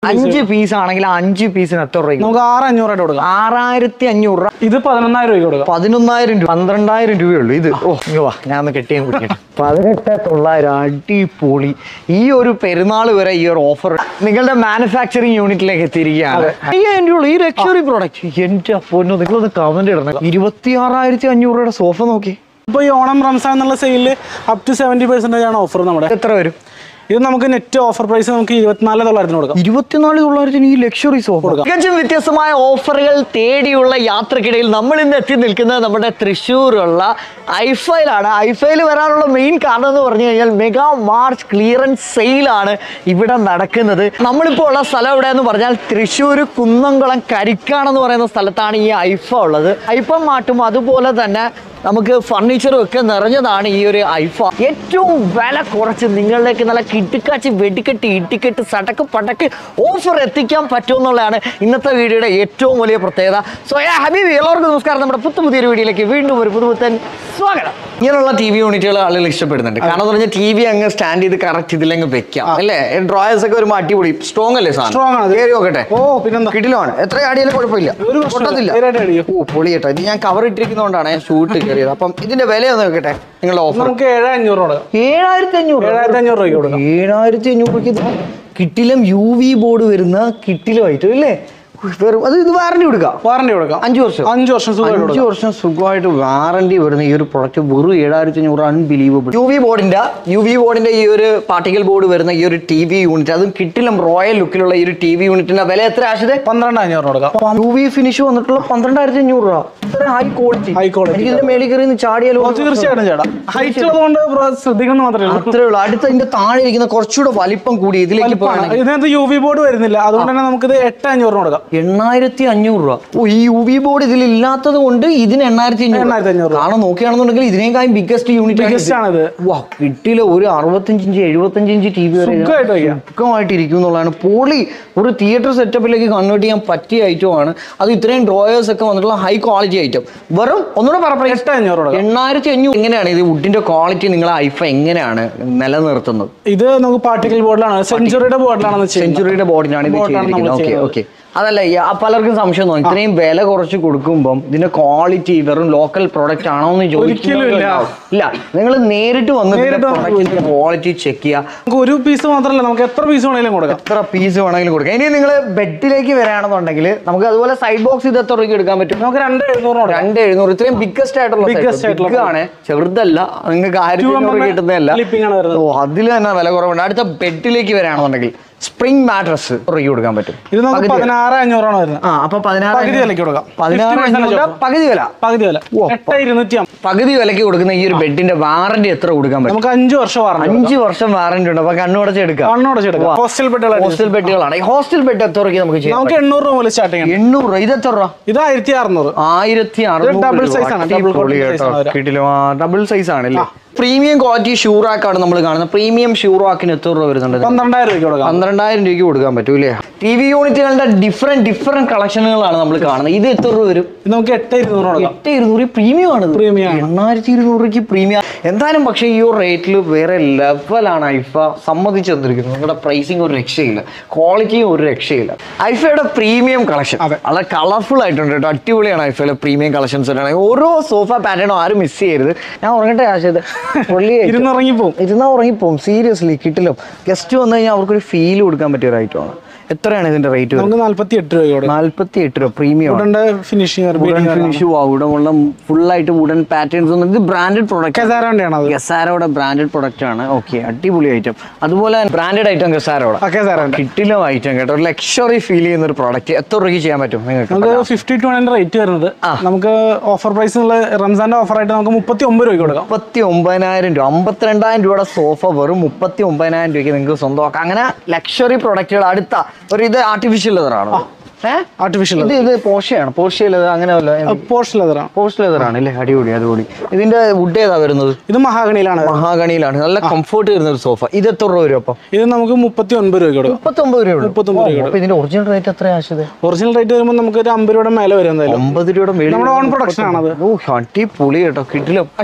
അഞ്ച് പീസ് ആണെങ്കിൽ അഞ്ച് പീസിന് എത്ര രൂപ നമുക്ക് ആറ് അഞ്ഞൂറായിട്ട് കൊടുക്കാം ആറായിരത്തി അഞ്ഞൂറ് രൂപ ഇത് പതിനൊന്നായിരം രൂപയ്ക്ക് കൊടുക്കാം പതിനൊന്നായിരം രൂപ പന്ത്രണ്ടായിരം രൂപയുള്ളൂ ഇത് ഓ ഇങ്ങ് വാ ഞാൻ ഒന്ന് കെട്ടിയാൻ കുടിക്കട്ടെ പതിനെട്ട് തൊള്ളായിരം അടിപൊളി ഈ ഒരു പെരുന്നാൾ വരെ ഈ ഒരു ഓഫർ നിങ്ങളുടെ മാനുഫാക്ചറിങ് യൂണിറ്റിലേക്ക് എത്തിയിരിക്കുകയാണ് അയ്യായിരം രൂപ ഈ ലക്ഷറി പ്രോഡക്റ്റ് എന്റെ പൊന്നു നിങ്ങളൊന്ന് കമന്റ് ഇടണം ഇരുപത്തി ആറായിരത്തി അഞ്ഞൂറ് രൂപയുടെ സോഫ നോക്കി ഇപ്പോൾ ഈ ഓണം റംസാൻ എന്നുള്ള സെയിലിൽ അപ് ടു സെവൻറ്റി പെർസെൻറ്റേജ് ആണ് ഓഫർ നമ്മുടെ എത്ര വരും ഇത് നമുക്ക് നെറ്റ് ഓഫർ പ്രൈസ് നമുക്ക് ഇരുപത്തിനാല് തൊള്ളായിരത്തിന് കൊടുക്കാം ഇരുപത്തിനാല് തൊള്ളായിരത്തിന് ഈ ലക്ഷറി സോഫ തികച്ചും വ്യത്യസ്തമായ ഓഫറുകൾ തേടിയുള്ള യാത്രക്കിടയിൽ നമ്മൾ ഇന്ന് എത്തി നിൽക്കുന്നത് നമ്മുടെ തൃശ്ശൂരുള്ള ഐഫയിലാണ് ഐഫയിൽ വരാനുള്ള മെയിൻ കാരണം എന്ന് പറഞ്ഞു കഴിഞ്ഞാൽ മെഗാ മാർച്ച് ക്ലിയറൻസ് സെയിലാണ് ഇവിടെ നടക്കുന്നത് നമ്മളിപ്പോൾ ഉള്ള സ്ഥലം എവിടെയെന്ന് പറഞ്ഞാൽ തൃശ്ശൂർ കുന്നംകുളം കരിക്കാണെന്ന് പറയുന്ന സ്ഥലത്താണ് ഈ ഐഫ ഉള്ളത് ഐഫ മാട്ടും അതുപോലെ തന്നെ നമുക്ക് ഫർണിച്ചറും ഒക്കെ നിറഞ്ഞതാണ് ഈ ഒരു ഐഫ ഏറ്റവും വില കുറച്ച് നിങ്ങളിലേക്ക് നല്ല കിട്ടിക്കാച്ചി വെടിക്കെട്ട് ഇട്ടിക്കെട്ട് സടക്ക് പടക്ക് ഓഫർ എത്തിക്കാൻ പറ്റുമെന്നുള്ളതാണ് ഇന്നത്തെ വീഡിയോയുടെ ഏറ്റവും വലിയ പ്രത്യേകത സോ ഏ ഹബീബി എല്ലാവർക്കും നമസ്കാരം നമ്മുടെ പുത്തു പുതിയൊരു വീഡിയോയിലേക്ക് വീണ്ടും ഒരു പുതുപുത്തൻ സ്വാഗതം ഇങ്ങനെയുള്ള ടി വി യൂണിറ്റുകൾ ആളുകൾ ഇഷ്ടപ്പെടുന്നുണ്ട് കാരണം എന്ന് പറഞ്ഞാൽ ടി വി അങ്ങ് സ്റ്റാൻഡ് ചെയ്ത് കറക്റ്റ് ഇതിലങ്ങ് വെക്കാം അല്ലേ ഡ്രോയേഴ്സ് ഒക്കെ ഒരു അടിപൊളി സ്ട്രോങ് അല്ലേ സാധനം Strong ആണ്. കയറി നോക്കട്ടെ ഓ പിന്നെന്താ കിടിലമാണ് എത്ര ആടിയാലും കുഴപ്പമില്ല ഒരു പ്രശ്നമില്ല. പൊട്ടത്തില്ല ധൈര്യമായിട്ട് അടിക്കും. ഓ പൊളി കേട്ടോ ഇത് ഞാൻ കവർ ഇട്ടിരിക്കുന്നതുകൊണ്ടാണ് ഞാൻ ഷൂട്ട് കയറിയത് അപ്പം ഇതിന്റെ വില ഒന്ന് നോക്കട്ടെ നിങ്ങളുടെ ഓഫർ നമുക്ക് ഏഴ് അഞ്ഞൂറ് കൊടുക്കാം ഏഴായിരത്തി അഞ്ഞൂറ് ഏഴായിരത്തി അഞ്ഞൂറ് രൂപയ്ക്ക് കൊടുക്കാം ഏഴായിരത്തി അഞ്ഞൂറ് രൂപയ്ക്ക് ഇത് കിട്ടിലും യു വി ബോർഡ് വരുന്ന കിട്ടിലും ഐറ്റം ഇല്ലേ വെറും അത് ഇത് വാറണ്ടി കൊടുക്കാം വാറണ്ടി കൊടുക്കാം അഞ്ച് വർഷം അഞ്ച് വർഷം സുഖമായിട്ട് അഞ്ച് കൊടുക്കാം വർഷം സുഖമായിട്ട് വാറണ്ടി വരുന്ന ഈ ഒരു പ്രൊഡക്റ്റ് വെറും ഏഴായിരത്തി അഞ്ഞൂറ് അൺബിലീവബിൾ യു വി ബോർഡിന്റെ യു വി ബോർഡിന്റെ ഈ ഒരു പാർട്ടിക്കൽ ബോർഡ് വരുന്ന ഈ ഒരു ടി വി യൂണിറ്റ് അതും കിട്ടിലും റോയൽ ലുക്കിലുള്ള ഈ ഒരു ടി വി യൂണിറ്റിന്റെ വില എത്ര ആശുതേ പന്ത്രണ്ട് അഞ്ഞൂറ് കൊടുക്കാം യു വി ഫിനിഷ് വന്നിട്ടുള്ള പന്ത്രണ്ടായിരത്തി അഞ്ഞൂറ് രൂപ ഹൈ ക്വാളിറ്റി High quality. എനിക്ക് ഇതിന്റെ മേളിൽ കയറി ചാടിയാലോ ഓ, തീർച്ചയായിട്ടും ചേട്ടാ ഹൈറ്റ് ഉള്ളതുകൊണ്ട് ബ്രോ ശ്രദ്ധിക്കണം മാത്രമേ ഉള്ളൂ അത്രേ ഉള്ളൂ അടുത്ത ഇതിന്റെ താഴെ ഇരിക്കുന്ന കുറച്ചുകൂടെ വലിപ്പം കൂടി ഇതിലേക്ക് വലിപ്പമാണ്. പോകണമെങ്കിൽ ഇതിനകത്ത് യു വി ബോർഡ് വരുന്നില്ല അതുകൊണ്ട് തന്നെ നമുക്കിത് എട്ട് അഞ്ഞൂറിന് കൊടുക്കാം എണ്ണായിരത്തി അഞ്ഞൂറ് രൂപ ഓ ഈ യു വി ബോർഡ് ഇതിൽ ഇല്ലാത്തത് കൊണ്ട് ഇതിന് എണ്ണായിരത്തി അഞ്ഞൂറ് എണ്ണായിരത്തി അഞ്ഞൂറ് രൂപ. കാരണം നോക്കുകയാണെന്നുണ്ടെങ്കിൽ ഇതിനേക്കാളും ബിഗ്ഗസ്റ്റ് യൂണിറ്റ് Biggest ആണിത്. വാ കിട്ടിയില്ല ഒരു അറുപത്തഞ്ച് ഇഞ്ച് എഴുപത്തഞ്ച് ഇഞ്ച് ടി വി വരെ സുഖമായിട്ട് വയ്ക്കാം. സുഖമായിട്ട് ഇരിക്കും എന്നുള്ളതാണ് പോളി ഒരു തിയേറ്റർ സെറ്റപ്പിലേക്ക് കൺവേർട്ട് ചെയ്യാൻ പറ്റിയ ഐറ്റമാണ് അത് ഇത്രയും ഡ്രോയേഴ്സ് ഒക്കെ വന്നിട്ടുള്ള ഹൈ ക്വാളിറ്റി ഐറ്റം വെറും ഒന്നുകൂടെ പറ എട്ട് അഞ്ഞൂറ് കൊടുക്കാം എണ്ണായിരത്തി അഞ്ഞൂറ് എങ്ങനെയാണ് ഇത് വുഡിന്റെ ക്വാളിറ്റി നിങ്ങൾ ഐഫ എങ്ങനെയാണ് നിലനിർത്തുന്നത് ഇത് നമുക്ക് പാർട്ടിക്കൽ ബോർഡിലാണ് സെഞ്ചുറിയുടെ ബോർഡിലാണ് സെഞ്ചുറിയുടെ ബോർഡിനാണ് ഇത് Board ആണ് നമ്മൾ ചെയ്തിരിക്കുന്നത് ഓക്കെ ചെയ്യുന്നത്. ഓക്കെ അതല്ല ഈ ആ പലർക്കും സംശയം തോന്നും ഇത്രയും വില കുറച്ച് കൊടുക്കുമ്പോൾ ഇതിന്റെ ക്വാളിറ്റി വെറും ലോക്കൽ പ്രൊഡക്റ്റ് ആണോ എന്ന് ഒരിക്കലും ഇല്ല. ഇല്ല നിങ്ങൾ നേരിട്ട് വന്ന് നേരിട്ട് വന്ന് ക്വാളിറ്റി ചെക്ക് ചെയ്യുക നമുക്ക് ഒരു പീസ് മാത്രമല്ല നമുക്ക് എത്ര പീസ് വേണമെങ്കിലും കൊടുക്കാം എത്ര പീസ് വേണമെങ്കിലും കൊടുക്കാം ഇനി നിങ്ങൾ ബെഡിലേക്ക് വരാണെന്നുണ്ടെങ്കിൽ നമുക്ക് അതുപോലെ സൈഡ് ബോക്സ് ഇത് എത്ര രൂപയ്ക്ക് എടുക്കാൻ പറ്റും നമുക്ക് രണ്ട് എഴുന്നൂറ് കൊടുക്കാം രണ്ട് എഴുന്നൂറ് ഇത്രയും ബിഗ്ഗസ്റ്റ് ആയിട്ടുള്ള Biggest ആയിട്ടുള്ള ബിഗ് ആണ് ചെറുതല്ല നിങ്ങൾക്ക് ആയിരത്തി Two അഞ്ഞൂറ് mm കിട്ടുന്നതല്ല clipping ആണ് വരുന്നത്. ഓ അതിൽ തന്നെ വില കുറവുണ്ട് അടുത്ത ബെഡിലേക്ക് വരാണെന്നുണ്ടെങ്കിൽ സ്പ്രിംഗ് മാട്രസ് രൂപയ്ക്ക് കൊടുക്കാൻ പറ്റും ഇത് നമുക്ക് പകുതി- പതിനാറ് അഞ്ഞൂറാണ് വരുന്നത് ആ അപ്പൊ പതിനാറ് പകുതി വിലയ്ക്ക് കൊടുക്കാം പതിനാറ് 50% അഞ്ഞൂറ് off. പകുതി വില പകുതി വില ഓ, എട്ട് ഇരുന്നൂറ്റി അമ്പത് പകുതി വിലക്ക് കൊടുക്കുന്ന ഈ ഒരു ബെഡിന്റെ വാറണ്ടി എത്ര കൊടുക്കാൻ പറ്റും നമുക്ക് അഞ്ച് വർഷം വാറണ്ടി അഞ്ച് വർഷം വാറണ്ടി ഉണ്ട് അപ്പൊ കണ്ണുടച്ച് എടുക്കാം കണ്ണോട് ചെടുക്കാം ഉവ്വ. ഹോസ്റ്റൽ ബെഡുകൾ ഹോസ്റ്റൽ ബെഡുകളാണ് ഈ ഹോസ്റ്റൽ ബെഡ് എത്ര രൂപയ്ക്ക് നമുക്ക് ചെയ്യാം നമുക്ക് എണ്ണൂറ് രൂപ മുതൽ സ്റ്റാർട്ടിംഗ് ആണ് എണ്ണൂറ് രൂപ ഇത് എത്ര രൂപ ഇത് ആയിരത്തി അറുന്നൂറ് ആയിരത്തി double size ആണ്, double quality size ആണ് വരിക. ഡബിൾ സൈസ് ആണല്ലേ പ്രീമിയം ക്വാളിറ്റി ഷൂറാക്കാണ് നമ്മൾ കാണുന്നത് പ്രീമിയം ഷൂറാക്കിന് എത്ര രൂപ വരുന്നുണ്ട് പന്ത്രണ്ടായിരം രൂപയ്ക്ക് കൊടുക്കാം പന്ത്രണ്ടായിരം രൂപയ്ക്ക് കൊടുക്കാൻ പറ്റൂ അല്ലേ ടി വി യൂണിറ്റുകളുടെ ഡിഫറെന്റ് ഡിഫറെന്റ് കളക്ഷനുകളാണ് നമ്മൾ കാണുന്നത് ഇത് എത്ര രൂപ വരും ഇത് നമുക്ക് എട്ട് ഇരുന്നൂറ് കൊടുക്കാം എട്ട് ഇരുന്നൂറ് പ്രീമിയം ആണ് Premium ആണ്. എണ്ണായിരത്തി ഇരുന്നൂറ് രൂപയ്ക്ക് പ്രീമിയം എന്തായാലും പക്ഷേ ഈ ഒരു റേറ്റിൽ വേറെ ലെവലാണ് ഐഫ സമ്മതിച്ചു തന്നിരിക്കുന്നത് നിങ്ങളുടെ പ്രൈസിങ് ഒരു രക്ഷയില്ല ക്വാളിറ്റിയും ഒരു രക്ഷയില്ല ഐഫയുടെ പ്രീമിയം കളക്ഷൻ അതെ. വളരെ കളർഫുൾ ആയിട്ടുണ്ട് കേട്ടോ അടിപൊളിയാണ് ഐഫയുടെ പ്രീമിയം കളക്ഷൻസ് ഓരോ സോഫ പാറ്റേണും ആരും മിസ് ചെയ്യരുത് ഞാൻ ഉറങ്ങട്ടെ ആശയത് ഇരുന്നിറങ്ങി പോകും ഇരുന്നാ ഉറങ്ങിപ്പോവും സീരിയസ്ലി കിട്ടില്ല ഗസ്റ്റ് വന്നു കഴിഞ്ഞാൽ അവർക്കൊരു ഫീൽ കൊടുക്കാൻ പറ്റിയ ഒരു ഐറ്റമാണ് എത്രയാണ് ഇതിന്റെ റേറ്റ് നമുക്ക് നാല്പത്തി എട്ട് രൂപയ്ക്ക് കൊടുക്കാം നാല്പത്തി എട്ട് രൂപ പ്രീമിയം ഉടൻ്റെ ഫിനിഷിങ് വുഡൻ ഫിനിഷ് ഇവിടെ ഉള്ള ഫുൾ ആയിട്ട് വുഡൻ പാറ്റേൺസ് ഒന്നും ഇത് ബ്രാൻഡഡ് പ്രൊഡക്റ്റ് കസാരോണ്ടാണ് അത് ഗസാരോടെ ബ്രാൻഡഡ് പ്രൊഡക്റ്റ് ആണ് ഓക്കെ അടിപൊളി ഐറ്റം അതുപോലെ ബ്രാൻഡഡ് ഐറ്റം ഗസാരോടെ ആ കസാരോണ്ട് കിട്ടില്ല ഐറ്റം കേട്ടോ ഒരു ലക്ഷറി ഫീൽ ചെയ്യുന്ന ഒരു പ്രോഡക്റ്റ് എത്ര രൂപയ്ക്ക് ചെയ്യാൻ പറ്റും നിങ്ങൾക്ക് നമുക്ക് ഫിഫ്റ്റി ടു ആണ് റേറ്റ് വരുന്നത് നമുക്ക് ഓഫർ പ്രൈസ് ഉള്ള റംസാന്റെ ഓഫർ ആയിട്ട് നമുക്ക് മുപ്പത്തി ഒമ്പത് രൂപയ്ക്ക് കൊടുക്കാം മുപ്പത്തി ഒമ്പതിനായിരം രൂപ അമ്പത്തിരണ്ടായിരം രൂപയുടെ സോഫ വെറും മുപ്പത്തി ഒമ്പതിനായിരം രൂപയ്ക്ക് നിങ്ങൾക്ക് സ്വന്തമാക്കാം അങ്ങനെ ലക്ഷറി പ്രൊഡക്റ്റുകൾ അടുത്ത ഒരു ഇത് ആർട്ടിഫിഷ്യൽ ലെതറാണ് ഏഹ് ആർട്ടിഫിഷ്യൽ ഇത് ഇത് പോഷയാണ് പോഷ ലെതർ അങ്ങനെ വല്ല പോസ്റ്റ് ലെതറാണ് പോസ്റ്റ് ലെതറാണ് അല്ലേ അടിപൊളി അടിപൊളി ഇതിന്റെ വുഡ് ഏതാ വരുന്നത് ഇത് മഹാഗണിയിലാണ് വരുന്നത്. മഹാഗണിയിലാണ് നല്ല കംഫർട്ട് വരുന്ന ഒരു സോഫ ഇത് എത്ര രൂപ വരും അപ്പം ഇത് നമുക്ക് മുപ്പത്തി ഒൻപത് രൂപയ്ക്ക് കൊടുക്കാം മുപ്പത്തൊമ്പത് രൂപ മുപ്പത്തൊമ്പത് രൂപ അപ്പൊ ഇതിന്റെ ഒറിജിനൽ റേറ്റ് എത്ര ആശത് ഒറിജിനൽ റേറ്റ് വരുമ്പോൾ നമുക്ക് ഒരു അമ്പത് രൂപയുടെ മേലെ വരും എന്തായാലും ഒമ്പത് രൂപയുടെ മേളിൽ നമ്മുടെ ഓൺ പ്രൊഡക്ഷൻ ആണത് ഓ അടിപൊളി കേട്ടോ കിട്ടില്ല ആശുതേ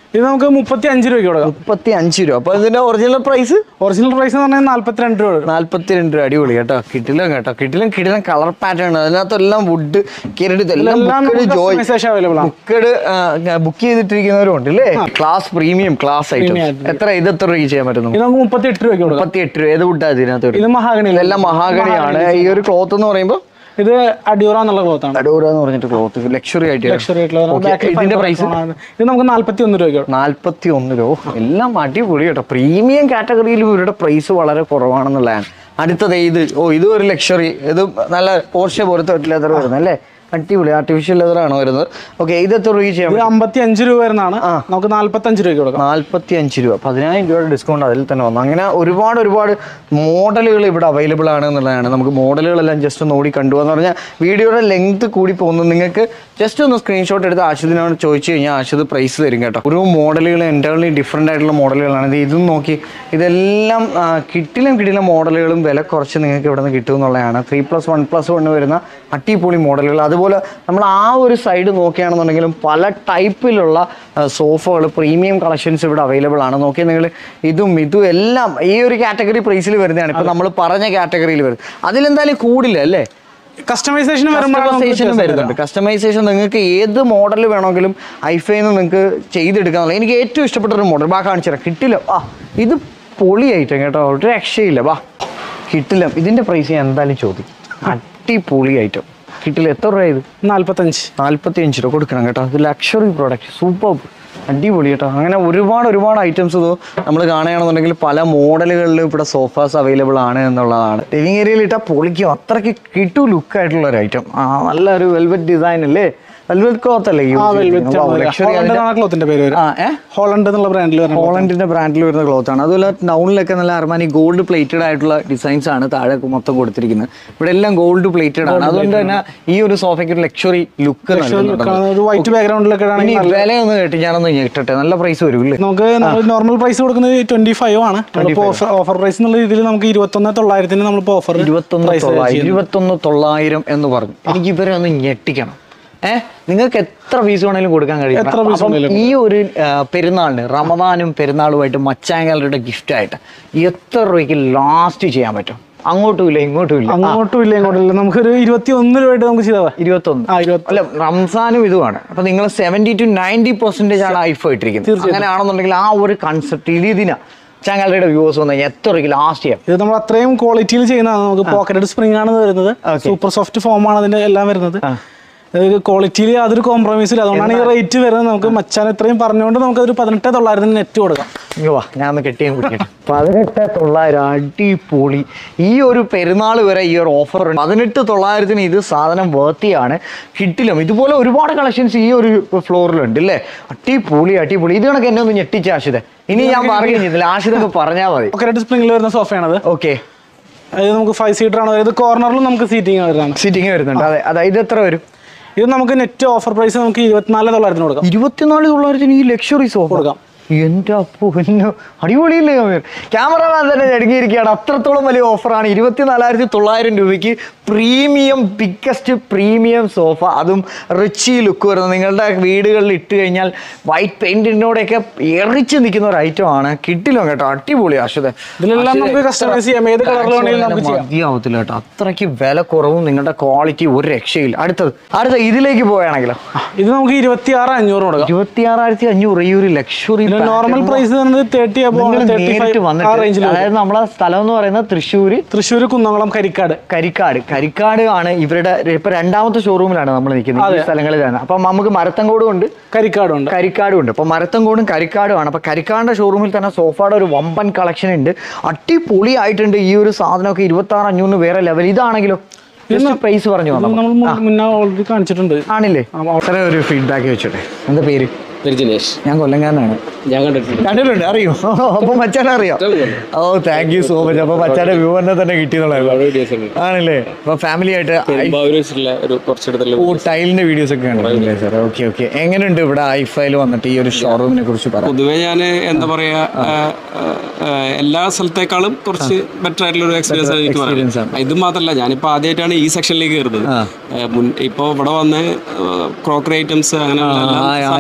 ഇത് നമുക്ക് മുപ്പത്തി അഞ്ച് രൂപയ്ക്ക് കൊടുക്കാം മുപ്പത്തി അഞ്ച് രൂപ അപ്പൊ ഇതിന്റെ ഒറിജിനൽ പ്രൈസ് ഒറിജിനൽ പ്രൈസ് എന്ന് പറഞ്ഞാൽ നാല്പത്തിരണ്ട് രൂപ വരും നാല്പത്തിരണ്ട് രൂപ അടിപൊളി കേട്ടോ കിട്ടിലും കേട്ടോ കിട്ടിലും കിട്ടിലും കളർ പാറ്റേൺ അതിനകത്തെല്ലാം വുഡ് കിരട് ഇതെല്ലാം എല്ലാം നമുക്ക് ജോയ് customization available ആണ് ബുക്കഡ് ബുക്ക് ചെയ്തിട്ടിരിക്കുന്നവരും ഉണ്ട് അല്ലേ ക്ലാസ് പ്രീമിയം ക്ലാസ് ഐറ്റം എത്ര ഇത് എത്ര രൂപയ്ക്ക് ചെയ്യാൻ പറ്റുന്നു ഇത് നമുക്ക് മുപ്പത്തി എട്ട് രൂപയ്ക്ക് കൊടുക്കാം മുപ്പത്തി എട്ട് രൂപ ഏത് വുഡാ ഇതിനകത്ത് ഇത് മഹാഗണി ഇതെല്ലാം മഹാഗണിയാണ് ഈ ഒരു ക്ലോത്ത് എന്ന് പറയുമ്പോൾ ഇത് അഡ്യൂറ എന്നുള്ള ക്ലോത്താണ് അടൂര എന്ന് പറഞ്ഞിട്ട് ക്ലോത്ത് ലക്ഷറി ആയിട്ട് ലക്ഷറി ആയിട്ടുള്ള Okay, back ൽ ഇതിന്റെ fiber പ്രൈസ് ആണ്. ഇത് നമുക്ക് നാല്പത്തി ഒന്ന് രൂപയ്ക്ക് കൊടുക്കാം നാൽപ്പത്തി ഒന്ന് രൂപ എല്ലാം അടിപൊളി കേട്ടോ പ്രീമിയം കാറ്റഗറിയിൽ ഇവരുടെ പ്രൈസ് വളരെ കുറവാണെന്നുള്ളതാണ് അടുത്തത് ഇത് ഓ ഇത് ഒരു ലക്ഷറി ഇത് നല്ല പോർഷെ പോലത്തെ ലെതർ വരുന്നത് അല്ലേ അടിപൊളി ആർട്ടിഫിഷ്യൽ ലെതർ ആണ് വരുന്നത് ഓക്കെ ഇത് എത്ര രൂപ ചെയ്യാൻ ഇത് അമ്പത്തി അഞ്ച് രൂപ വരുന്നതാണ് നമുക്ക് നാല്പത്തി അഞ്ച് രൂപയ്ക്ക് കൊടുക്കാം നാൽപ്പത്തി അഞ്ച് രൂപ പതിനായിരം രൂപയുടെ ഡിസ്കൗണ്ട് അതിൽ തന്നെ വന്നു അങ്ങനെ ഒരുപാട് ഒരുപാട് മോഡലുകൾ ഇവിടെ അവൈലബിൾ ആണ് എന്നുള്ളതാണ് നമുക്ക് മോഡലുകളെല്ലാം ജസ്റ്റ് ഒന്ന് ഓടി കണ്ടുപോകാന്ന് പറഞ്ഞാൽ വീഡിയോയുടെ ലെങ്ത് കൂടി പോകുന്നു നിങ്ങൾക്ക് ജസ്റ്റ് ഒന്ന് സ്ക്രീൻഷോട്ട് എടുത്ത് ആഷിദിനോട് ചോദിച്ചു കഴിഞ്ഞാൽ ആഷിദ് പ്രൈസ് തരും കേട്ടോ ഒരു മോഡലുകൾ എൻ്റർലി ഡിഫറെൻ്റ് ആയിട്ടുള്ള മോഡലുകളാണ് ഇത് ഇതും നോക്കി ഇതെല്ലാം ആ, കിട്ടിലും കിട്ടിലും മോഡലുകളും വില കുറച്ച് നിങ്ങൾക്ക് ഇവിടെ നിന്ന് കിട്ടും എന്നുള്ളതാണ് three plus one plus one വരുന്ന അട്ടിപ്പൊളി മോഡലുകൾ അതുപോലെ നമ്മൾ ആ ഒരു സൈഡ് നോക്കുകയാണെന്നുണ്ടെങ്കിലും പല ടൈപ്പിലുള്ള സോഫകൾ പ്രീമിയം കളക്ഷൻസ് ഇവിടെ അവൈലബിൾ ആണ് നോക്കിയാൽ നിങ്ങൾ ഇതും ഇതും എല്ലാം ഈ ഒരു കാറ്റഗറി പ്രൈസിൽ വരുന്നതാണ് ഇപ്പം നമ്മൾ പറഞ്ഞ കാറ്റഗറിയിൽ വരുന്നത് അതിലെന്തായാലും കൂടില്ല അല്ലേ കസ്റ്റമൈസേഷൻ വരുമ്പോഴാണ് നമുക്ക് കസ്റ്റമൈസേഷൻ വരുന്നുണ്ട് കസ്റ്റമൈസേഷൻ നിങ്ങൾക്ക് ഏത് മോഡൽ വേണമെങ്കിലും ഐഫൈന്ന് നിങ്ങൾക്ക് ചെയ്തെടുക്കാൻ എനിക്ക് ഏറ്റവും ഇഷ്ടപ്പെട്ട ഒരു മോഡൽ ബാ കാണിച്ചു തരാം കിട്ടില്ല ആ ഇത് പൊളിയായിട്ടും കേട്ടോ ഒരു രക്ഷയില്ല വാ കിട്ടില്ല ഇതിന്റെ പ്രൈസ് ഞാൻ എന്തായാലും ചോദിക്കും അടിപൊളി ഐറ്റം കിട്ടില്ല എത്ര രൂപ ഇത് നാല്പത്തഞ്ച് നാൽപ്പത്തി അഞ്ച് രൂപ കൊടുക്കണം കേട്ടോ ഇത് ലക്ഷറി പ്രോഡക്റ്റ് സൂപ്പർ അടിപൊളി കേട്ടോ അങ്ങനെ ഒരുപാട് ഒരുപാട് ഐറ്റംസ് ഇത് നമ്മൾ കാണുകയാണെന്നുണ്ടെങ്കിൽ പല മോഡലുകളിലും ഇവിടെ സോഫാസ് അവൈലബിൾ ആണ് എന്നുള്ളതാണ് ലിവിങ് ഏരിയയിൽ ഇട്ടാൽ പൊളിക്കും അത്രയ്ക്ക് കിട്ടു ലുക്ക് ആയിട്ടുള്ള ഒരു ഐറ്റം ആ നല്ലൊരു വെൽവെറ്റ് ഡിസൈൻ അല്ലേ വെൽവെറ്റ് ക്ലോത്ത് അല്ലേ ആ വെൽവെറ്റ് ലക്ഷറി ഹോളണ്ട് ക്ലോത്തിന്റെ പേര് വരും ആ ഏ ഹോളണ്ട് എന്നുള്ള ബ്രാൻഡിൽ വരുന്നത് ഹോളണ്ടിന്റെ ബ്രാൻഡിൽ വരുന്ന ക്ലോത്ത് ആണ് അതുപോലെ ടൗണിലൊക്കെ നല്ല അർമാനി ഗോൾഡ് പ്ലേറ്റഡ് ആയിട്ടുള്ള ഡിസൈൻസ് ആണ് താഴെ മൊത്തം കൊടുത്തിരിക്കുന്നത് ഇവിടെ എല്ലാം ഗോൾഡ് പ്ലേറ്റഡ് ആണ് അതുകൊണ്ട് തന്നെ ഈ ഒരു സോഫയ്ക്ക് ഒരു ലക്ഷറി ലുക്ക് ഒരു വൈറ്റ് ബാക്ക്ഗ്രൗണ്ടിലൊക്കെ ഇനി ആണെങ്കിൽ വില ഒന്ന് കേട്ട് ഞാനൊന്ന് ഞെട്ടട്ടെ നല്ല പ്രൈസ് വരും ഇല്ലേ നമുക്ക് നോർമൽ പ്രൈസ് കൊടുക്കുന്നത് ട്വന്റി ഫൈവ് ആണ് ഓഫർ പ്രൈസ് എന്നുള്ള രീതിയിൽ നമുക്ക് ഇരുപത്തൊന്ന് തൊള്ളായിരത്തിന് നമ്മളിപ്പോൾ ഓഫർ ഇരുപത്തൊന്ന് തൊള്ളായിരം ഇരുപത്തൊന്ന് തൊള്ളായിരം എന്ന് പറഞ്ഞു എനിക്ക് ഇവരെ ഒന്ന് ഞെട്ടിക്കണം ഏഹ് നിങ്ങൾക്ക് എത്ര പീസ് വേണമെങ്കിലും കൊടുക്കാൻ കഴിയും എത്ര piece അപ്പം വേണേലും ഈ ഒരു ആ, പെരുന്നാളിന് റമദാനും പെരുന്നാളുമായിട്ട് മച്ചാങ്കാലരുടെ ഗിഫ്റ്റ് ആയിട്ട് എത്ര രൂപയ്ക്ക് ലാസ്റ്റ് ചെയ്യാൻ പറ്റും അങ്ങോട്ടും ഇല്ല ഇങ്ങോട്ടും ഇല്ല അങ്ങോട്ടും ഇല്ല ഇങ്ങോട്ടും ഇല്ല നമുക്കൊരു ഇരുപത്തി ഒന്ന് രൂപയായിട്ട് നമുക്ക് ചെയ്താൽ ഇരുപത്തൊന്ന് ആ ഇരുപത്തി അല്ല റംസാനും ഇതുമാണ് അപ്പൊ നിങ്ങൾ സെവന്റി ടു നയൻറ്റി പെർസെന്റേജ് ആണ് ഐഫോ ഇട്ടിരിക്കുന്നത് അങ്ങനെയാണെന്നുണ്ടെങ്കിൽ ആ ഒരു കൺസെപ്റ്റ് ഇതിന ചാങ്കാലയുടെ വ്യൂസ് വന്നു കഴിഞ്ഞാൽ എത്ര രൂപയ്ക്ക് ലാസ്റ്റ് ചെയ്യാം ഇത് നമ്മൾ അത്രയും ക്വാളിറ്റിയിൽ ചെയ്യുന്നതാണ് നമുക്ക് പോക്കറ്റഡ് സ്പ്രിംഗ് ആണ് ഇത് വരുന്നത് സൂപ്പർ സോഫ്റ്റ് ഫോം ആണ് അതിന്റെ എല്ലാം വരുന്നത് ക്വാളിറ്റിയിൽ യാതൊരു കോംപ്രമൈസും ഇല്ല അതുകൊണ്ടാണ് ഈ റേറ്റ് വരുന്നത് നമുക്ക് മച്ചാൻ ഇത്രയും പറഞ്ഞുകൊണ്ട് നമുക്ക് ഒരു പതിനെട്ട് തൊള്ളായിരത്തിന് നെറ്റ് കൊടുക്കാം ഇങ്ങ് വാ ഞാൻ ഒന്ന് കെട്ടിയും കുടിക്കട്ടെ പതിനെട്ട് തൊള്ളായിരം അടിപൊളി ഈ ഒരു പെരുന്നാൾ വരെ ഈ ഒരു ഓഫർ ഉണ്ട് പതിനെട്ട് തൊള്ളായിരത്തിന് ഇത് സാധനം വേർത്തിയാണ് കിട്ടിലും ഇതുപോലെ ഒരുപാട് കളക്ഷൻസ് ഈ ഒരു ഫ്ലോറിലുണ്ട് അല്ലേ അടിപൊളി അടിപൊളി ഇത് കണക്ക് എന്നെ ഒന്ന് ഞെട്ടിച്ച ആഷിത ഇനി ഞാൻ പറയുന്നില്ല ആഷിതൊക്കെ പറഞ്ഞാൽ മതി പോക്കറ്റഡ് സ്പ്രിംഗിൽ വരുന്ന സോഫയാണത് ഓക്കെ അത് നമുക്ക് ഫൈവ് സീറ്റർ ആണ് വരുന്നത് കോർണറിലും നമുക്ക് സീറ്റിംഗ് വരുന്നതാണ് സിറ്റിംഗ് വരുന്നുണ്ട് അതെ അതെ ഇത് എത്ര വരും ഇത് നമുക്ക് നെറ്റ് ഓഫർ പ്രൈസ് നമുക്ക് ഇരുപത്തിനാല് തൊള്ളായിരത്തിന് കൊടുക്കാം ഇരുപത്തിനാല് തൊള്ളായിരത്തിന് ഈ ലക്ഷറി സോഫ കൊടുക്കാം. എന്റെ അപ്പോ എന്നെ അടിപൊളിയില്ലേ അമീർ ക്യാമറമാൻ തന്നെ ഞടുങ്ങിയിരിക്കുകയാണ് അത്രത്തോളം വലിയ ഓഫറാണ് ഇരുപത്തിനാലായിരത്തി തൊള്ളായിരം രൂപയ്ക്ക് പ്രീമിയം ബിഗ്ഗസ്റ്റ് പ്രീമിയം സോഫ അതും റിച്ചി ലുക്ക് വരുന്നത് നിങ്ങളുടെ വീടുകളിൽ ഇട്ട് കഴിഞ്ഞാൽ വൈറ്റ് പെയിന്റിനോടെയൊക്കെ എറിച്ച് നിൽക്കുന്ന ഒരു ഐറ്റം ആണ് കിട്ടില്ലോ കേട്ടോ അടിപൊളി ആശുത ഇതിലെല്ലാം നമുക്ക് customize ചെയ്യാം. ഏത് colour ൽ വേണമെങ്കിലും നമുക്ക് ചെയ്യാം. മതിയാവത്തില്ല കേട്ടോ അത്രയ്ക്ക് വില കുറവും നിങ്ങളുടെ ക്വാളിറ്റി ഒരു രക്ഷയില്ല അടുത്തത് അടുത്ത ഇതിലേക്ക് പോവുകയാണെങ്കിലോ ഇത് നമുക്ക് ഇരുപത്തി ആറ് അഞ്ഞൂറ് കൊടുക്കാം ഇരുപത്തി ആറായിരത്തി അഞ്ഞൂറ് ഈ ഒരു ലക്ഷറി നോർമൽ പ്രൈസ് വരുന്നത് തേർട്ടി അബോ തേർട്ടി നേരിട്ട് ഫൈവ് ആ റേഞ്ചിൽ വന്നിട്ട് അതായത് നമ്മളെ സ്ഥലം എന്ന് പറയുന്നത് തൃശ്ശൂര് തൃശ്ശൂർ കുന്നംകുളം കരിക്കാട് കരിക്കാട് കരിക്കാട് ആണ് ഇവരുടെ ഇപ്പൊ രണ്ടാമത്തെ ഷോറൂമിലാണ് നമ്മൾ നിൽക്കുന്നത് ഈ സ്ഥലങ്ങളിലാണ് അപ്പം നമുക്ക് മരത്തങ്കോടും ഉണ്ട് കരിക്കാടും ഉണ്ട് കരിക്കാടും ഉണ്ട് അപ്പൊ മരത്തങ്കോടും കരിക്കാടും ആണ് അപ്പൊ കരിക്കാടിന്റെ ഷോറൂമിൽ തന്നെ സോഫയുടെ ഒരു വമ്പൻ കളക്ഷൻ ഉണ്ട് അടിപൊളിയായിട്ടുണ്ട് ഈ ഒരു സാധനമൊക്കെ ഇരുപത്തി ആറ് അഞ്ഞൂറിന് വേറെ ലെവൽ ഇതാണെങ്കിലോ പ്രൈസ് പറഞ്ഞു ഇത് വന്നു നമ്മൾ മുന്നേ ഓൾറെഡി കാണിച്ചിട്ടുണ്ട് ആണില്ലേ അത്ര ഒരു ഫീഡ്ബാക്ക് വെച്ചോട്ടെ എന്താ പേര് ദിനേശ് ഞാൻ കൊല്ലങ്കാരനാണ് ഞാൻ കണ്ടിട്ടുണ്ട് കണ്ടിട്ടുണ്ട് അറിയോ അപ്പൊ മച്ചാനെ അറിയാം ഓ താങ്ക് യു സോ മച്ച് അപ്പൊ മച്ചാന്റെ വ്യൂവറിനെ തന്നെ കിട്ടിയെന്നുള്ളത് വീഡിയോസ് ഉണ്ട് ആണല്ലേ അപ്പൊ ഫാമിലി ആയിട്ട് പെരുമ്പാവൂർ വെച്ചിട്ടുള്ള ഒരു കുറച്ചിടത്തുള്ള ഓ ടൈലിന്റെ വീഡിയോസ് ഒക്കെ കണ്ടിട്ടില്ലേ സാർ ഓക്കെ ഓക്കെ എങ്ങനെയുണ്ട് ഇവിടെ ഐഫൈൽ വന്നിട്ട് ഈ ഒരു ഷോറൂമിനെ കുറിച്ച് പറയാം പൊതുവെ ഞാൻ എന്താ പറയാ ആ, ആ, ആ, എല്ലാ സ്ഥലത്തേക്കാളും കുറച്ച് ബെറ്റർ ആയിട്ടുള്ള ഒരു എക്സ്പീരിയൻസ് ആണ് എനിക്ക് experience പറയാം ഇത് മാത്രമല്ല ഞാനിപ്പോ ആദ്യമായിട്ടാണ് ഈ സെക്ഷനിലേക്ക് കയറുന്നത് ആ. ആ, മുൻ- ഇപ്പൊ ഇവിടെ വന്ന് ക്രോക്കറി ഐറ്റംസ് അങ്ങനെയുള്ള എല്ലാ ആ, സാധനങ്ങളും hyper market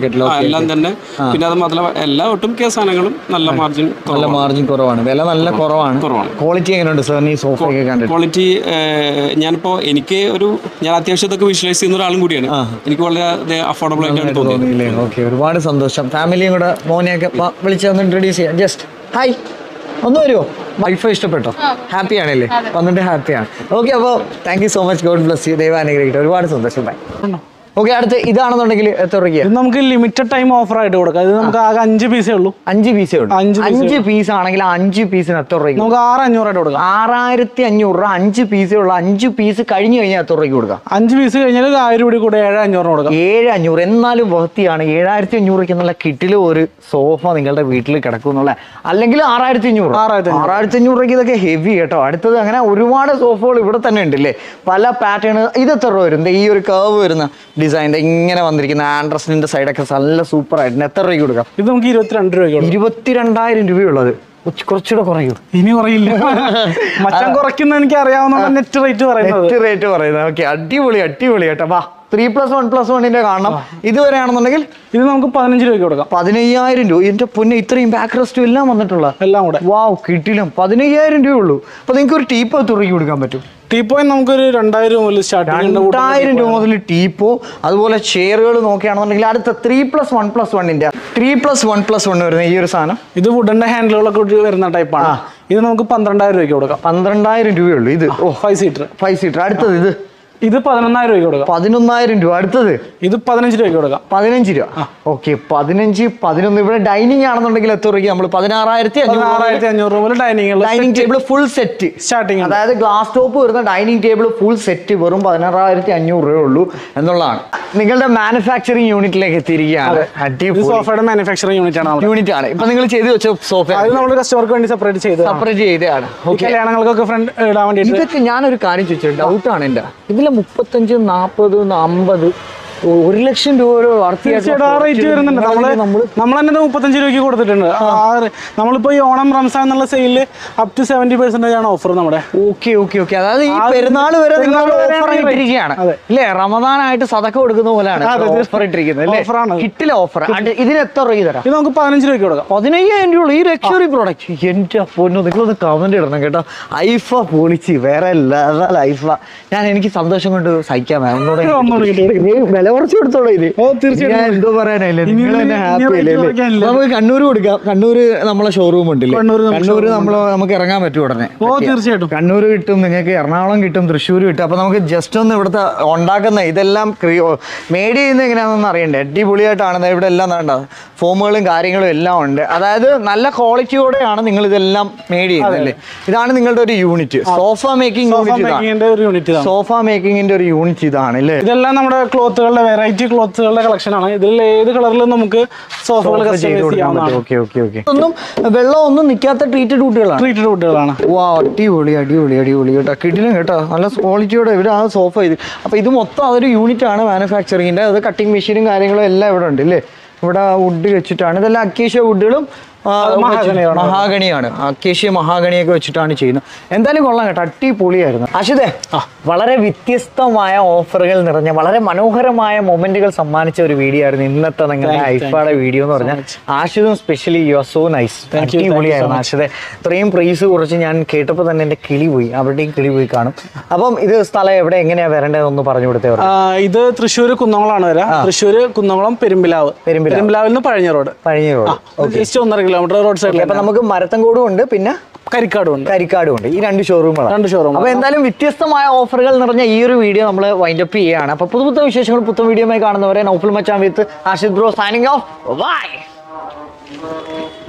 മാർക്കറ്റിൽ ആ, എല്ലാം തന്നെ പിന്നെ അത് മാത്രമല്ല എല്ലാ ഒട്ടുമിക്ക സാധനങ്ങളും നല്ല മാർജിൻ നല്ല മാർജിൻ കുറവാണ് വില നല്ല കുറവാണ് കുറവാണ്. ക്വാളിറ്റി എങ്ങനെയുണ്ട് സാറിന് ഈ സോഫയൊക്കെ കണ്ടിട്ട് ക്വാളിറ്റി ഞാനിപ്പോ എനിക്ക് ഒരു ഞാൻ അത്യാവശ്യം ഇതൊക്കെ വിഷ്വലൈസ് ചെയ്യുന്ന ഒരാളും കൂടിയാണ് എനിക്ക് വളരെ അഫോർഡബിൾ ആയിട്ടാണ് തോന്നിയത് തോന്നിയില്ലേ ഓക്കെ ഒരുപാട് സന്തോഷം ഫാമിലിയും കൂടെ മോനെയൊക്കെ വാ, വിളിച്ച് ഒന്ന് ഇൻട്രൊഡ്യൂസ് ചെയ്യാം ജസ്റ്റ് ഹായ് ഒന്ന് വരുമോ വൈഫ് ഇഷ്ടപ്പെട്ടോ ഹാപ്പി ആണല്ലേ വന്നിട്ട് ഹാപ്പിയാണ് ഓക്കെ അപ്പോൾ thank you so much God bless you ദൈവം അനുഗ്രഹിക്കട്ടെ ഒരുപാട് സന്തോഷം ബൈ ഓക്കെ അടുത്ത് ഇതാണെന്നുണ്ടെങ്കിൽ എത്ര രൂപയ്ക്ക് ഇത് നമുക്ക് ലിമിറ്റഡ് ടൈം ഓഫർ ആയിട്ട് കൊടുക്കാം ഇത് നമുക്ക് ആകെ അഞ്ച് പീസേ ഉള്ളൂ അഞ്ച് പീസേ ഉള്ളൂ അഞ്ച് piece അഞ്ച് പീസ് ആണെങ്കിൽ ആ അഞ്ച് പീസിന് എത്ര രൂപയ്ക്ക് നമുക്ക് ആറ് അഞ്ഞൂറായിട്ട് കൊടുക്കാം ആറായിരത്തി അഞ്ഞൂറ് രൂപ അഞ്ച് പീസേ ഉള്ളൂ അഞ്ച് പീസ് കഴിഞ്ഞ് കഴിഞ്ഞാൽ എത്ര രൂപയ്ക്ക് കൊടുക്കാം അഞ്ച് പീസ് കഴിഞ്ഞാൽ ഒരു ആയിരം രൂപ കൂടെ ഏഴ് അഞ്ഞൂറിന് കൊടുക്കാം ഏഴ് അഞ്ഞൂറ് എന്നാലും വൃത്തിയാണ് ഏഴായിരത്തി അഞ്ഞൂറയ്ക്ക് എന്നുള്ള കിറ്റിൽ ഒരു സോഫ നിങ്ങളുടെ വീട്ടിൽ കിടക്കും എന്നുള്ള അല്ലെങ്കിൽ ആറായിരത്തി അഞ്ഞൂറ് ആറായിരത്തി ആറായിരത്തി അഞ്ഞൂറ് രൂപയ്ക്ക് ഇതൊക്കെ ഹെവി കേട്ടോ അടുത്തത് അങ്ങനെ ഒരുപാട് സോഫകൾ ഇവിടെ തന്നെ ഉണ്ട് അല്ലേ പല പാറ്റേൺ ഇത് എത്ര രൂപ വരും ദേ ഈ ഒരു കർവ് വരുന്ന ഡിസൈൻ ഇങ്ങനെ വന്നിരിക്കുന്ന ആൻഡ്രസിന്റെ സൈഡൊക്കെ നല്ല സൂപ്പർ ആയിട്ട് എത്ര രൂപയ്ക്ക് കൊടുക്കാം ഇത് നമുക്ക് ഇരുപത്തിരണ്ട് രൂപയ്ക്ക് കൊടുക്കാം ഇരുപത്തിരണ്ടായിരം രൂപയുള്ളത് ഉച്ച- കുറച്ചുകൂടെ കുറയും ഇനി കുറയില്ല മച്ചാൻ കുറയ്ക്കുന്ന എനിക്ക് അറിയാവുന്ന നെറ്റ് റേറ്റ് പറയുന്നത് നെറ്റ് റേറ്റ് പറയുന്നത് ഓക്കെ അടിപൊളി അടിപൊളി കേട്ടോ വാ ത്രീ പ്ലസ് വൺ പ്ലസ് വണ്ണിന്റെ കാണണം ഇതുവരെയാണെന്നുണ്ടെങ്കിൽ ഇത് നമുക്ക് പതിനഞ്ച് രൂപയ്ക്ക് കൊടുക്കാം പതിനയ്യായിരം രൂപ എന്റെ പൊന്നെ ഇത്രയും ബാക്ക് റെസ്റ്റും എല്ലാം വന്നിട്ടുള്ള എല്ലാം കൂടെ വാവ് കിട്ടിലും പതിനയ്യായിരം രൂപ ഉള്ളൂ അപ്പൊ നിങ്ങൾക്ക് ഒരു ടീപ്പ് തുറക്കി കൊടുക്കാൻ പറ്റും ടീ പോയിന്റ് നമുക്കൊരു രണ്ടായിരം രൂപ മുതൽ സ്റ്റാർട്ടിംഗ് രണ്ടായിരം രൂപ മുതൽ ടീപ്പോ അതുപോലെ ചെയറുകൾ നോക്കുകയാണെന്നുണ്ടെങ്കിൽ അടുത്ത ത്രീ പ്ലസ് വൺ പ്ലസ് വണ്ണിന്റെ three plus one plus one വരുന്ന ഈ ഒരു സാധനം ഇത് വുഡന്റെ ഹാൻഡിലുകളൊക്കെ വരുന്ന ടൈപ്പാണ് ഇത് നമുക്ക് പന്ത്രണ്ടായിരം രൂപയ്ക്ക് കൊടുക്കാം പന്ത്രണ്ടായിരം രൂപയുള്ളൂ ഇത് ഓ ഫൈവ് സീറ്റർ ഫൈവ് സീറ്റർ അടുത്തത് ഇത് ഇത് പതിനൊന്നായിരം രൂപയ്ക്ക് കൊടുക്കാം പതിനൊന്നായിരം രൂപ അടുത്തത് ഇത് പതിനഞ്ച് രൂപയ്ക്ക് കൊടുക്കാം പതിനഞ്ച് രൂപ ഓക്കെ പതിനഞ്ച് പതിനൊന്ന് ഇവിടെ ഡൈനിങ് ആണെന്നുണ്ടെങ്കിൽ എത്ര രൂപയ്ക്ക് നമ്മൾ പതിനാറായിരത്തി അഞ്ഞൂറ് പതിനാറായിരത്തി അഞ്ഞൂറ് രൂപ മുതൽ dining dining table full set starting അതായത് ഗ്ലാസ് ടോപ്പ് വരുന്ന ഡൈനിങ് ടേബിൾ ഫുൾ സെറ്റ് വെറും പതിനാറായിരത്തി അഞ്ഞൂറ് രൂപ ഉള്ളൂ എന്നുള്ളതാണ് നിങ്ങളുടെ മാനുഫാക്ചറിങ് യൂണിറ്റിലേക്ക് എത്തിയിരിക്കുകയാണ് ഇത് അടിപൊളി സോഫയുടെ മാനുഫാക്ചറിങ് യൂണിറ്റ് ആണ് നമ്മുടെ യൂണിറ്റ് ആണ് ഇപ്പൊ നിങ്ങൾ ചെയ്ത് വെച്ച സോഫ അത് നമ്മൾ കസ്റ്റമർക്ക് വേണ്ടി സെപ്പറേറ്റ് ചെയ്ത് സെപ്പറേറ്റ് ചെയ്തതാണ് ഈ ഓക്കെ കല്യാണങ്ങൾക്കൊക്കെ ഫ്രണ്ട് ഇടാൻ വേണ്ടിയിട്ട് ഇതൊക്കെ ഞാനൊരു കാര്യം ചോദിച്ചത് ഡൗട്ടാണ് എൻ്റെ ഇതിലെ മുപ്പത്തഞ്ച് നാൽപ്പത് അമ്പത് ഒരു ലക്ഷം രൂപ ഒരു തീർച്ചയായിട്ടും ആ റേറ്റ് വരുന്നുണ്ട് നമ്മള് നമ്മൾ തന്നെ ഇത് മുപ്പത്തഞ്ച് രൂപയ്ക്ക് കൊടുത്തിട്ടുണ്ട് ആ re- നമ്മളിപ്പോ ഈ ഓണം റംസാൻ എന്നുള്ള സെയിലില് അപ് ടു സെവന്റി പെർസെന്റേജ് ആണ് ഓഫർ നമ്മുടെ ഓക്കെ ഓക്കെ ഓക്കെ അതായത് ഈ ആ ഒരു പെരുന്നാൾ വരെ നിങ്ങൾ പെരുന്നാൾ വരെയാണ് ഓഫർ ഈ rate. ഇട്ടിരിക്കുകയാണ് അതെ. അല്ലേ റമദാനായിട്ട് സതക്ക കൊടുക്കുന്ന പോലെയാണ് അതെ, ഓഫർ ഇട്ടിരിക്കുന്നത് അല്ലേ Offer ആണ്. കിട്ടില്ല ഓഫർ ഇതിന് എത്ര രൂപ തരാം ഇത് നമുക്ക് പതിനഞ്ച് രൂപയ്ക്ക് കൊടുക്കാം പതിനയ്യായിരം രൂപ ഈ ലക്ഷറി പ്രോഡക്റ്റ് എന്റെ പൊന്നു നിങ്ങളൊന്ന് കമന്റ് ഇടണം കേട്ടോ ഐഫ പൊളിച്ച് വേറെ ലെവൽ ഐഫ ഞാൻ എനിക്ക് സന്തോഷം കൊണ്ട് സഹിക്കാൻ ഒന്നുകൂടെ ഒന്നുകൂടെ കിട്ടി, കിട്ടി. നീ വില കുറച്ച് കൊടുത്തോളൂ ഇത് ഓ, തീർച്ചയായിട്ടും. ഞാൻ എന്തോ പറയാനല്ലേ ഇനി നിങ്ങൾ തന്നെ ഇനി ഹാപ്പി rate അല്ലേ അല്ലേ? കുറയ്ക്കാനില്ല. നമുക്ക് കണ്ണൂർ കൊടുക്കാം കണ്ണൂര് നമ്മളെ ഷോറൂം ഉണ്ടല്ലേ കണ്ണൂര് നമുക്ക് കണ്ണൂര് നമ്മൾ നമുക്ക് ഇറങ്ങാൻ പറ്റും ഉടനെ ഓ തീർച്ചയായിട്ടും കണ്ണൂർ കിട്ടും നിങ്ങൾക്ക് എറണാകുളം കിട്ടും തൃശ്ശൂർ കിട്ടും അപ്പൊ നമുക്ക് ജസ്റ്റ് ഒന്ന് ഇവിടുത്തെ ഉണ്ടാക്കുന്ന ഇതെല്ലാം മേഡ് ചെയ്യുന്ന എങ്ങനെയാണെന്ന് അറിയണ്ടേ അടിപൊളിയായിട്ടാണ് ദേ ഇവിടെ എല്ലാം വേണ്ട ഫോമുകളും കാര്യങ്ങളും എല്ലാം ഉണ്ട് അതായത് നല്ല ക്വാളിറ്റിയോടെയാണ് നിങ്ങൾ ഇതെല്ലാം മേഡ് ചെയ്യുന്നത് അല്ലേ ഇതാണ് നിങ്ങളുടെ ഒരു unit sofa making sofa unit ഇതാണ് മേക്കിങ്ങിന്റെ ഒരു യൂണിറ്റ് ഇതാണ് സോഫ മേക്കിങ്ങിന്റെ ഒരു യൂണിറ്റ് ഇതാണ് അല്ലേ ഇതെല്ലാം നമ്മുടെ ക്ലോത്തുകളുടെ വെറൈറ്റി ക്ലോത്തുകളുടെ കളക്ഷൻ ആണ് ഇതിൽ ഏത് കളറിലും നമുക്ക് സോഫകൾ കസ്റ്റമൈസ് ചെയ്യാവുന്നതാണ് ഓക്കെ ഓക്കെ ഓക്കെ ഒന്നും വെള്ളം ഒന്നും നിൽക്കാത്ത ട്രീറ്റഡ് കുട്ടികളാണ് ട്രീറ്റഡ് വുഡുകളാണ് വാ അടിപൊളി അടിപൊളി അടിപൊളി കേട്ടോ കിടിലും കേട്ടോ നല്ല ക്വാളിറ്റിയോടെ ഇവിടെ ആ സോഫ ഇത് അപ്പോൾ ഇത് മൊത്തം അതൊരു യൂണിറ്റ് ആണ് മാനുഫാക്ചറിങ്ങിൻ്റെ അത് കട്ടിങ് മെഷീനും കാര്യങ്ങളും എല്ലാം ഇവിടെ ഉണ്ട് ഇല്ലേ ഇവിടെ വുഡ് വെച്ചിട്ടാണ് ഇതെല്ലാം അക്കേഷ്യ വുഡുകളും ആ, മഹാഗണിയാണ്. മഹാഗണിയാണ് അക്കേഷ്യ മഹാഗണിയൊക്കെ വെച്ചിട്ടാണ് ചെയ്യുന്നത് എന്തായാലും കൊള്ളാം കേട്ടോ അടിപൊളിയായിരുന്നു അഷിതേ വളരെ വ്യത്യസ്തമായ ഓഫറുകൾ നിറഞ്ഞ വളരെ മനോഹരമായ മൊമെന്റുകൾ സമ്മാനിച്ച ഒരു വീഡിയോ ആയിരുന്നു ഇന്നത്തെ നിങ്ങളുടെ Thank you, thank ഐഫാടെ വീഡിയോ എന്ന് പറഞ്ഞാൽ ആഷിതും specially you are so nice Thank you, thank you so അടിപൊളിയായിരുന്നു much. ആഷിതെ ഇത്രയും പ്രൈസ് കുറച്ച് ഞാൻ കേട്ടപ്പോൾ തന്നെ എൻ്റെ കിളി പോയി അവിടെയും കിളി പോയി കാണും അപ്പം ഇത് സ്ഥലം എവിടെ എങ്ങനെയാ വരേണ്ടതെന്ന് പറഞ്ഞു കൊടുത്തേ ആ, ഇത് തൃശ്ശൂർ കുന്നംകുളമാണ് വരാം തൃശ്ശൂർ കുന്നംകുളം പെരുമ്പിലാവ് പെരുമ്പിലാവ്. പെരുമ്പിലാവിൽ നിന്ന് Pazhanji road Pazhanji road just ഒന്നര കിലോമീറ്റർ റോഡ് സൈഡിൽ അപ്പൊ നമുക്ക് മരത്തങ്കോടും ഉണ്ട് പിന്നെ കരിക്കാടും ഉണ്ട് കരിക്കാടും ഉണ്ട് ഈ രണ്ട് ഷോറൂമുകളാണ് രണ്ട് ഷോറൂം അപ്പൊ എന്തായാലും വ്യത്യസ്തമായ ഓഫറുകൾ നിറഞ്ഞ ഈ ഒരു വീഡിയോ നമ്മൾ വൈൻഡ് അപ്പ് ചെയ്യുകയാണ് അപ്പൊ പുതു പുത്തൻ വിശേഷങ്ങൾ പുത്തൻ വീഡിയോയുമായി കാണുന്നവരെ നൗഫുൽ മച്ചാൻ with Ashid bro signing off by